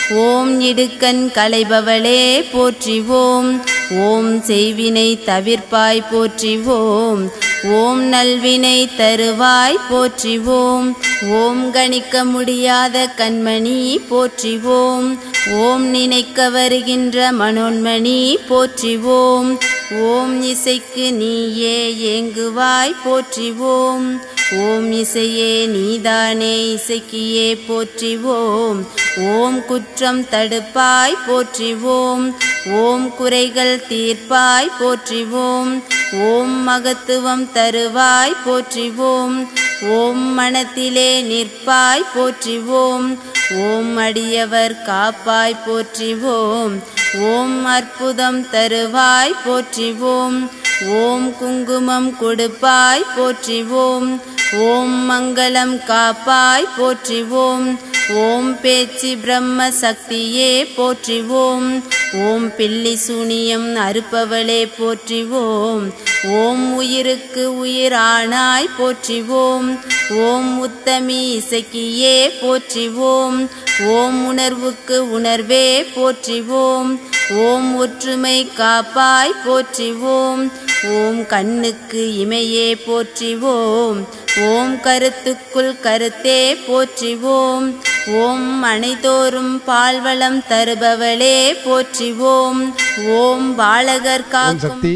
B: ஓம் இடுக்கண் களைபவளே போற்றிவோம் ஓம் செய்வினை தவிர்ப்பாய் போற்றிவோம் ஓம் நல்வினை தருவாய் போற்றிவோம் ஓம் கணிக்க முடியாத கண்மணி போற்றிவோம் ஓம் நினைக்க வருகின்ற மனோன்மணி போற்றிவோம் ஓம் இசைக்கு நீயே ஏங்குவாய் போற்றிவோம் ஓம் இசையே நீதானே இசைக்கியே போற்றிவோம் ஓம் குற்றம் தடுப்பாய் போற்றிவோம் ஓம் குறைகள் தீர்ப்பாய் போற்றிவோம் ஓம் மகத்துவம் தருவாய் போற்றிவோம் ஓம் மனத்திலே நிற்பாய் போற்றிவோம் ஓம் அடியவர் காப்பாய் போற்றிவோம் ஓம் அற்புதம் தருவாய் போற்றிவோம் ஓம் குங்குமம் கொடுப்பாய் போற்றிவோம் ஓம் மங்களம் காப்பாய் போற்றிவோம் ஓம் பேச்சு பிரம்ம சக்தியே போற்றிவோம் ஓம் பில்லி சூனியம் அறுப்பவளே போற்றிவோம் ஓம் உயிருக்கு உயிரானாய் போற்றிவோம் ஓம் உத்தமி இசைக்கியே போற்றிவோம் ஓம் உணர்வுக்கு உணர்வே போற்றிவோம் ஓம் ஒற்றுமை காப்பாய் போற்றிவோம் ஓம் கண்ணுக்கு இமையே போற்றிவோம் ஓம் கருத்துக்குள் கருத்தே போற்றிவோம் ஓம் அனைதோறும் பால்வளம் தருபவளே போற்றிவோம் ஓம் பாலகர்
D: ஓம்
B: காக்கும்
D: சக்தி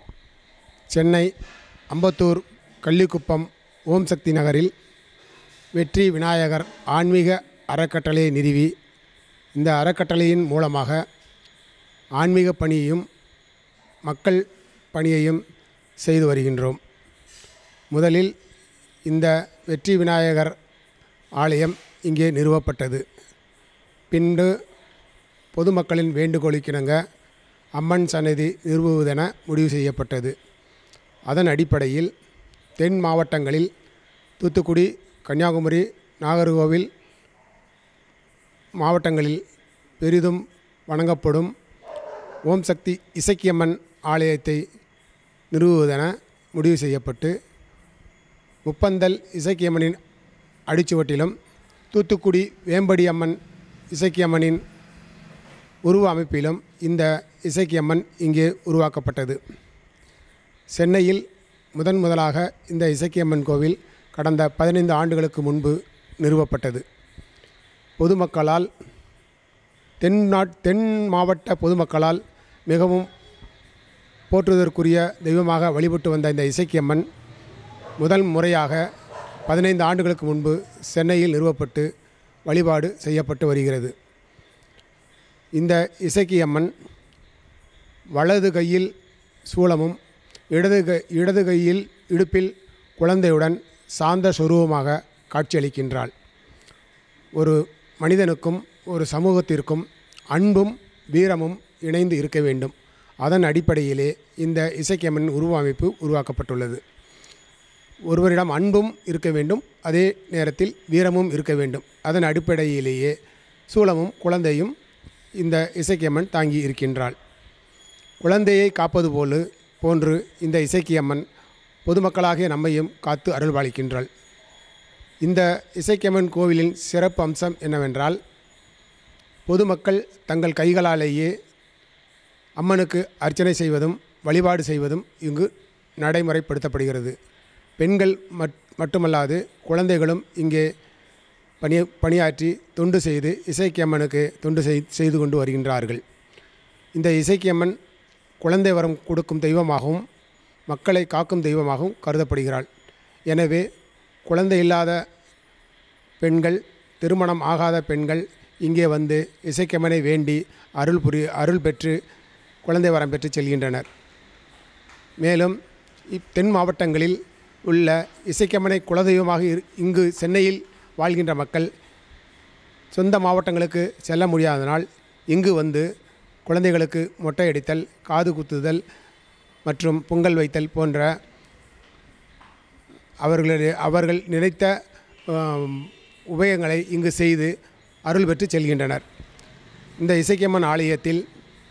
D: சென்னை அம்பத்தூர் கள்ளிக்குப்பம் ஓம் சக்தி நகரில் வெற்றி விநாயகர் ஆன்மீக அறக்கட்டளையை நிறுவி இந்த அறக்கட்டளையின் மூலமாக ஆன்மீக பணியையும் மக்கள் பணியையும் செய்து வருகின்றோம் முதலில் இந்த வெற்றி விநாயகர் ஆலயம் இங்கே நிறுவப்பட்டது பின்பு பொதுமக்களின் வேண்டுகோளுக்கிணங்க அம்மன் சன்னதி நிறுவுவதென முடிவு செய்யப்பட்டது அதன் அடிப்படையில் தென் மாவட்டங்களில் தூத்துக்குடி கன்னியாகுமரி நாகர்கோவில் மாவட்டங்களில் பெரிதும் வணங்கப்படும் ஓம் சக்தி இசக்கியம்மன் ஆலயத்தை நிறுவுவதென முடிவு செய்யப்பட்டு முப்பந்தல் இசக்கியம்மனின் அடிச்சுவட்டிலும் தூத்துக்குடி வேம்படி அம்மன் இசக்கியம்மனின் உருவ அமைப்பிலும் இந்த இசக்கியம்மன் இங்கே உருவாக்கப்பட்டது சென்னையில் முதன் முதலாக இந்த இசக்கியம்மன் கோவில் கடந்த பதினைந்து ஆண்டுகளுக்கு முன்பு நிறுவப்பட்டது பொதுமக்களால் தென் நாட் தென் மாவட்ட பொதுமக்களால் மிகவும் போற்றுவதற்குரிய தெய்வமாக வழிபட்டு வந்த இந்த இசக்கியம்மன் முதல் முறையாக பதினைந்து ஆண்டுகளுக்கு முன்பு சென்னையில் நிறுவப்பட்டு வழிபாடு செய்யப்பட்டு வருகிறது இந்த இசக்கியம்மன் வலது கையில் சூலமும் இடது கை இடது கையில் இடுப்பில் குழந்தையுடன் சாந்த சொரூபமாக காட்சியளிக்கின்றாள் ஒரு மனிதனுக்கும் ஒரு சமூகத்திற்கும் அன்பும் வீரமும் இணைந்து இருக்க வேண்டும் அதன் அடிப்படையிலே இந்த இசைக்கியம்மன் உருவ அமைப்பு உருவாக்கப்பட்டுள்ளது ஒருவரிடம் அன்பும் இருக்க வேண்டும் அதே நேரத்தில் வீரமும் இருக்க வேண்டும் அதன் அடிப்படையிலேயே சூலமும் குழந்தையும் இந்த இசைக்கியம்மன் தாங்கி இருக்கின்றாள் குழந்தையை காப்பது போல போன்று இந்த இசைக்கியம்மன் பொதுமக்களாகிய நம்மையும் காத்து அருள்பாலிக்கின்றாள் இந்த இசைக்கியம்மன் கோவிலின் சிறப்பு அம்சம் என்னவென்றால் பொதுமக்கள் தங்கள் கைகளாலேயே அம்மனுக்கு அர்ச்சனை செய்வதும் வழிபாடு செய்வதும் இங்கு நடைமுறைப்படுத்தப்படுகிறது பெண்கள் மட் மட்டுமல்லாது குழந்தைகளும் இங்கே பணி பணியாற்றி தொண்டு செய்து இசைக்கியம்மனுக்கு தொண்டு செய் செய்து கொண்டு வருகின்றார்கள் இந்த இசைக்கியம்மன் குழந்தை வரம் கொடுக்கும் தெய்வமாகவும் மக்களை காக்கும் தெய்வமாகவும் கருதப்படுகிறாள் எனவே குழந்தை இல்லாத பெண்கள் திருமணம் ஆகாத பெண்கள் இங்கே வந்து இசைக்கம்மனை வேண்டி அருள் புரி அருள் பெற்று குழந்தை வரம் பெற்று செல்கின்றனர் மேலும் இப் தென் மாவட்டங்களில் உள்ள இசைக்கம்மனை குலதெய்வமாக இரு- இங்கு சென்னையில் வாழ்கின்ற மக்கள் சொந்த மாவட்டங்களுக்கு செல்ல முடியாதனால் இங்கு வந்து குழந்தைகளுக்கு மொட்டையடித்தல் காது குத்துதல் மற்றும் பொங்கல் வைத்தல் போன்ற அவர்களுடைய அவர்கள் நினைத்த ஆம், உபயங்களை இங்கு செய்து அருள் பெற்று செல்கின்றனர் இந்த இசைக்கியம்மன் ஆலயத்தில்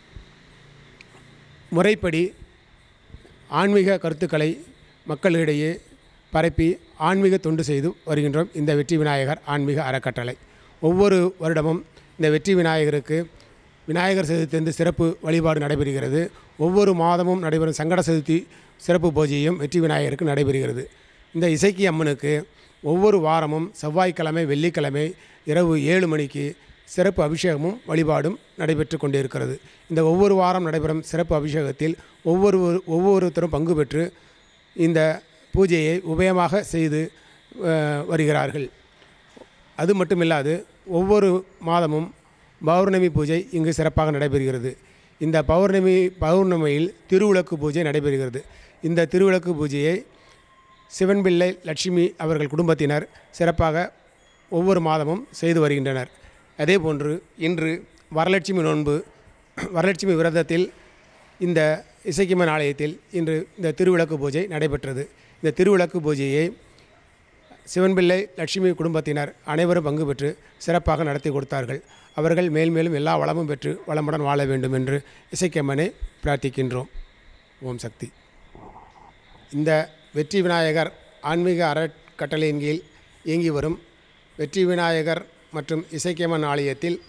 D: முறைப்படி ஆன்மீக கருத்துக்களை மக்களிடையே பரப்பி ஆன்மீக தொண்டு செய்து வருகின்றோம் இந்த வெற்றி விநாயகர் ஆன்மீக அறக்கட்டளை ஒவ்வொரு வருடமும் இந்த வெற்றி விநாயகருக்கு விநாயகர் சதுர்த்தி வந்து சிறப்பு வழிபாடு நடைபெறுகிறது ஒவ்வொரு மாதமும் நடைபெறும் சங்கட சதுர்த்தி சிறப்பு பூஜையும் வெற்றி விநாயகருக்கு நடைபெறுகிறது இந்த இசைக்கி அம்மனுக்கு ஒவ்வொரு வாரமும் செவ்வாய்க்கிழமை வெள்ளிக்கிழமை இரவு ஏழு மணிக்கு சிறப்பு அபிஷேகமும் வழிபாடும் நடைபெற்று கொண்டிருக்கிறது இந்த ஒவ்வொரு வாரம் நடைபெறும் சிறப்பு அபிஷேகத்தில் ஒவ்வொரு ஒவ்வொருத்தரும் பங்கு பெற்று இந்த பூஜையை உபயமாக செய்து அஹ், வருகிறார்கள் அது மட்டுமில்லாது ஒவ்வொரு மாதமும் பௌர்ணமி பூஜை இங்கு சிறப்பாக நடைபெறுகிறது இந்த பௌர்ணமி பௌர்ணமியில் திருவிளக்கு பூஜை நடைபெறுகிறது இந்த திருவிளக்கு பூஜையை சிவன்பிள்ளை லட்சுமி அவர்கள் குடும்பத்தினர் சிறப்பாக ஒவ்வொரு மாதமும் செய்து வருகின்றனர் அதேபோன்று இன்று வரலட்சுமி நோன்பு வரலட்சுமி விரதத்தில் இந்த இசைக்கிமன் ஆலயத்தில் இன்று இந்த திருவிளக்கு பூஜை நடைபெற்றது இந்த திருவிளக்கு பூஜையை சிவன்பிள்ளை லட்சுமி குடும்பத்தினர் அனைவரும் பங்கு பெற்று சிறப்பாக நடத்தி கொடுத்தார்கள் அவர்கள் மேல் மேலும் எல்லா வளமும் பெற்று வளமுடன் வாழ வேண்டும் என்று இசைக்கம்மனை பிரார்த்திக்கின்றோம் ஓம் சக்தி இந்த வெற்றி விநாயகர் ஆன்மீக அறக்கட்டளையின் கீழ் இயங்கி வரும் வெற்றி விநாயகர் மற்றும் இசைக்கியம்மன் ஆலயத்தில்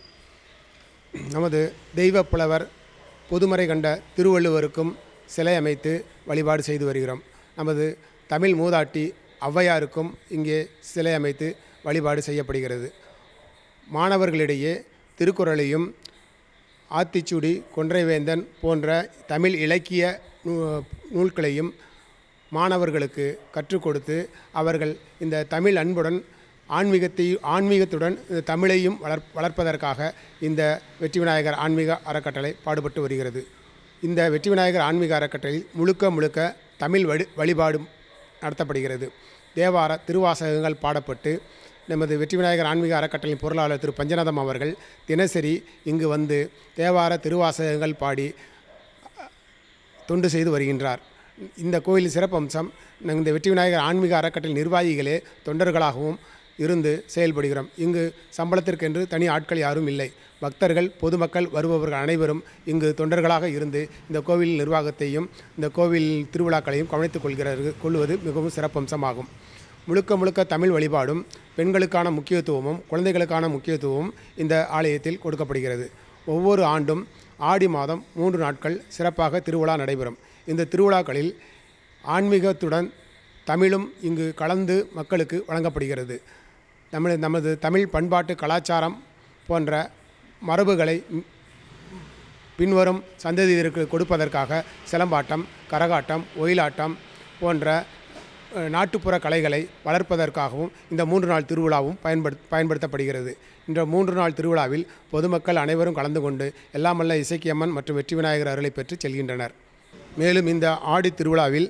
D: நமது தெய்வப் புலவர் பொதுமறை கண்ட திருவள்ளுவருக்கும் சிலை அமைத்து வழிபாடு செய்து வருகிறோம் நமது தமிழ் மூதாட்டி ஔவையாருக்கும் இங்கே சிலை அமைத்து வழிபாடு செய்யப்படுகிறது மாணவர்களிடையே திருக்குறளையும் ஆத்திச்சூடி கொன்றைவேந்தன் போன்ற தமிழ் இலக்கிய நூ- நூல்களையும் மாணவர்களுக்கு கற்றுக் கொடுத்து அவர்கள் இந்த தமிழ் அன்புடன் ஆன்மீகத்தை ஆன்மீகத்துடன் இந்த தமிழையும் வளர் வளர்ப்பதற்காக இந்த வெற்றி விநாயகர் ஆன்மீக அறக்கட்டளை பாடுபட்டு வருகிறது இந்த வெற்றி விநாயகர் ஆன்மீக அறக்கட்டளையில் முழுக்க முழுக்க தமிழ் வழி வழிபாடு நடத்தப்படுகிறது தேவார திருவாசகங்கள் பாடப்பட்டு நமது வெற்றி விநாயகர் ஆன்மீக அறக்கட்டளையின் பொருளாளர் திரு பஞ்சநாதம் அவர்கள் தினசரி இங்கு வந்து தேவார திருவாசகங்கள் பாடி தொண்டு செய்து வருகின்றார் இந்த கோயிலின் சிறப்பம்சம் நாங்கள் இந்த வெற்றி விநாயகர் ஆன்மீக அறக்கட்டளை நிர்வாகிகளே தொண்டர்களாகவும் இருந்து செயல்படுகிறோம் இங்கு சம்பளத்திற்கென்று தனி ஆட்கள் யாரும் இல்லை பக்தர்கள் பொதுமக்கள் வருபவர்கள் அனைவரும் இங்கு தொண்டர்களாக இருந்து இந்த கோவில் நிர்வாகத்தையும் இந்த கோவில் திருவிழாக்களையும் கவனித்துக் கொள்கிறார்கள் கொள்வது மிகவும் சிறப்பம்சமாகும் முழுக்க முழுக்க தமிழ் வழிபாடும் பெண்களுக்கான முக்கியத்துவமும் குழந்தைகளுக்கான முக்கியத்துவமும் இந்த ஆலயத்தில் கொடுக்கப்படுகிறது ஒவ்வொரு ஆண்டும் ஆடி மாதம் மூன்று நாட்கள் சிறப்பாக திருவிழா நடைபெறும் இந்த திருவிழாக்களில் ஆன்மீகத்துடன் தமிழும் இங்கு கலந்து மக்களுக்கு வழங்கப்படுகிறது நமது நமது தமிழ் பண்பாட்டு கலாச்சாரம் போன்ற மரபுகளை ம், பின்வரும் சந்ததியினருக்கு கொடுப்பதற்காக சிலம்பாட்டம் கரகாட்டம் ஒயிலாட்டம் போன்ற அஹ், நாட்டுப்புற கலைகளை வளர்ப்பதற்காகவும் இந்த மூன்று நாள் திருவிழாவும் பயன்படுத் பயன்படுத்தப்படுகிறது இந்த மூன்று நாள் திருவிழாவில் பொதுமக்கள் அனைவரும் கலந்து கொண்டு எல்லாமல்ல இசைக்கியம்மன் மற்றும் வெற்றி விநாயகர் அருளை பெற்று செல்கின்றனர் மேலும் இந்த ஆடி திருவிழாவில்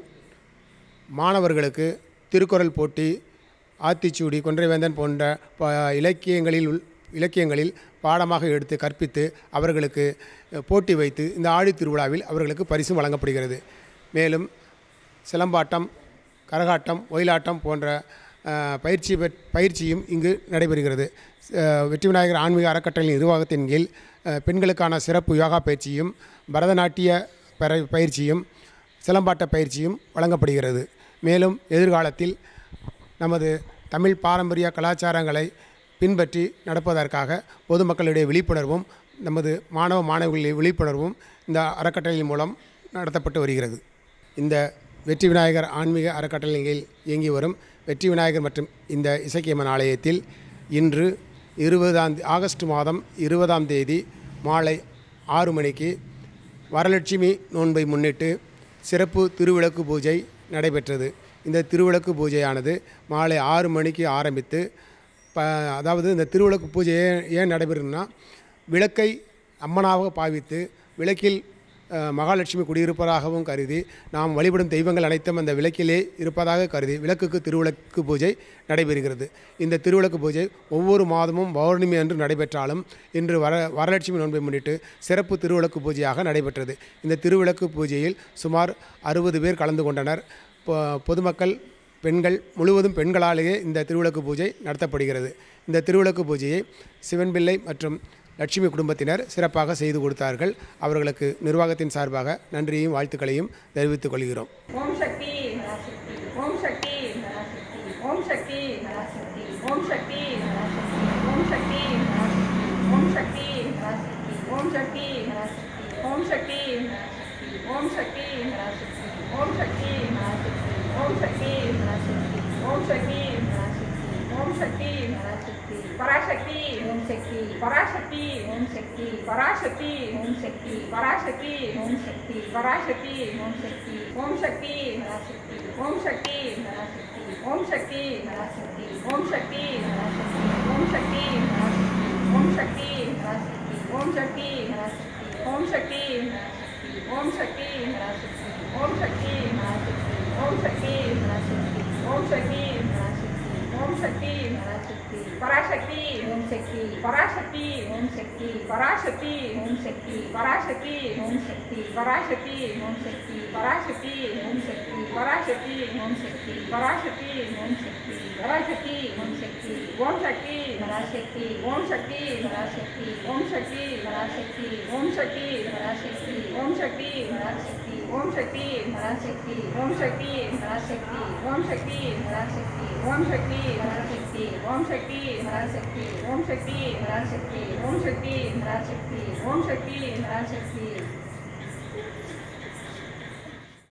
D: மாணவர்களுக்கு திருக்குறள் போட்டி ஆத்திச்சூடி கொன்றைவேந்தன் போன்ற ப- இலக்கியங்களில் உள் இலக்கியங்களில் பாடமாக எடுத்து கற்பித்து அவர்களுக்கு அஹ், போட்டி வைத்து இந்த ஆடி திருவிழாவில் அவர்களுக்கு பரிசும் வழங்கப்படுகிறது மேலும் சிலம்பாட்டம் கரகாட்டம் ஒயிலாட்டம் போன்ற அஹ், பயிற்சி பெற் பயிற்சியும் இங்கு நடைபெறுகிறது அஹ், வெற்றி விநாயகர் ஆன்மீக அறக்கட்டளை நிர்வாகத்தின் கீழ் அஹ், பெண்களுக்கான சிறப்பு யோகா பயிற்சியும் பரதநாட்டிய பர- பயிற்சியும் சிலம்பாட்ட பயிற்சியும் வழங்கப்படுகிறது மேலும் எதிர்காலத்தில் நமது தமிழ் பாரம்பரிய கலாச்சாரங்களை பின்பற்றி நடப்பதற்காக பொதுமக்களுடைய விழிப்புணர்வும் நமது மாணவ மாணவிகளின் விழிப்புணர்வும் இந்த அறக்கட்டளையின் மூலம் நடத்தப்பட்டு வருகிறது இந்த வெற்றி விநாயகர் ஆன்மீக அறக்கட்டளையில் இயங்கி வரும் வெற்றி விநாயகர் மற்றும் இந்த இசக்கியம்மன் ஆலயத்தில் இன்று இருபதாம் ஆகஸ்ட் மாதம் இருபதாம் தேதி மாலை ஆறு மணிக்கு வரலட்சுமி நோன்பை முன்னிட்டு சிறப்பு திருவிளக்கு பூஜை நடைபெற்றது இந்த திருவிளக்கு பூஜையானது மாலை ஆறு மணிக்கு ஆரம்பித்து ப அதாவது இந்த திருவிளக்கு பூஜை ஏன் ஏன் நடைபெறும்னா விளக்கை அம்மனாக பாவித்து விளக்கில் அஹ், மகாலட்சுமி குடியிருப்பதாகவும் கருதி நாம் வழிபடும் தெய்வங்கள் அனைத்தும் அந்த விளக்கிலே இருப்பதாக கருதி விளக்குக்கு திருவிளக்கு பூஜை நடைபெறுகிறது இந்த திருவிளக்கு பூஜை ஒவ்வொரு மாதமும் பௌர்ணமி அன்று நடைபெற்றாலும் இன்று வர வரலட்சுமி நோன்பை முன்னிட்டு சிறப்பு திருவிளக்கு பூஜையாக நடைபெற்றது இந்த திருவிளக்கு பூஜையில் சுமார் அறுபது பேர் கலந்து கொண்டனர் பொ- பொதுமக்கள் பெண்கள் முழுவதும் பெண்களாலேயே இந்த திருவிளக்கு பூஜை நடத்தப்படுகிறது இந்த திருவிளக்கு பூஜையை சிவன்பிள்ளை மற்றும் லட்சுமி குடும்பத்தினர் சிறப்பாக செய்து கொடுத்தார்கள் அவர்களுக்கு நிர்வாகத்தின் சார்பாக நன்றியையும் வாழ்த்துக்களையும் தெரிவித்துக் கொள்கிறோம்
E: ஓம் சக்தி ஓம் சக்தி ஓம் சக்தி ஓம் சக்தி ஓம் சக்தி ஓம் சக்தி சக்தி பராசக்தி
F: ஓம் சக்தி
E: பராசக்தி
F: ஓம் சக்தி
E: பராசக்தி
F: ஓம் சக்தி
E: பராசக்தி
F: ஓம் சக்தி
E: ஓம் சக்தி
F: பராசக்தி
E: ஓம் சக்தி
F: பராசக்தி
E: ஓம் சக்தி
F: பராசக்தி
E: ஓம் சக்தி
F: பராசக்தி
E: ஓம் சக்தி
F: பராசக்தி
E: ஓம் சக்தி
F: பராசக்தி
E: ஓம் சக்தி ஓம் சக்தி
F: பராசக்தி
E: ஓம் சக்தி ஓம் சக்தி
F: பராசக்தி
E: ஓம் சக்தி
F: பராசக்தி
E: ஓம் சக்தி
F: பராசக்தி
E: பராசக்தி
F: ஓம் சக்தி
E: பராசக்தி
F: ஓம் சக்தி
E: பராசக்தி
F: ஓம் சக்தி
E: பராசக்தி
F: ஓம் சக்தி
E: பராசக்தி
F: ஓம் சக்தி
E: பராசக்தி
F: ஓம் சக்தி
E: பராசக்தி
F: ஓம் சக்தி
E: பராசக்தி
F: ஓம் சக்தி
E: பராசக்தி
F: ஓம் சக்தி
E: ஓம் சக்தி
F: பராசக்தி
E: ஓம் சக்தி
F: பராசக்தி
E: ஓம் சக்தி
F: பராசக்தி
E: ஓம் சக்தி
F: பராசக்தி
E: ஓம் சக்தி
F: பராசக்தி
E: ஓம் சக்தி
F: பராசக்தி
E: ஓம் சக்தி
F: பராசக்தி
E: ஓம் சக்தி
F: பராசக்தி
E: ஓம் சக்தி
F: பராசக்தி
E: ஓம் சக்தி
F: பராசக்தி
E: ஓம் சக்தி
F: பராசக்தி
E: ஓம் சக்தி
F: பராசக்தி
E: ஓம் சக்தி
F: பராசக்தி